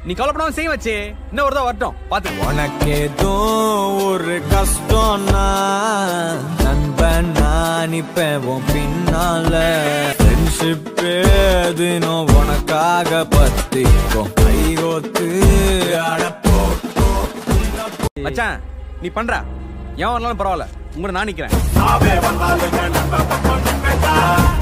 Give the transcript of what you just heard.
நீ கவலைப்படாம செய்ய வச்சு இன்னும் ஒரு தான் வரட்டும் பாத்து உனக்கேதோ ஒரு கஷ்டம்னா நண்பன் நான் இப்ப உன் பின்னால ஃப்ரெண்ட்ஷிப் தினம் உனக்காக பத்திக்கும் கைகோத்து அடப்போ மச்சான் நீ பண்ற ஏன் வரலாலும் பரவாயில்ல உங்களை நான் நிக்கிறேன் சாவே வந்தாலும் நம்ப பக்கம் நிப்பேன்டா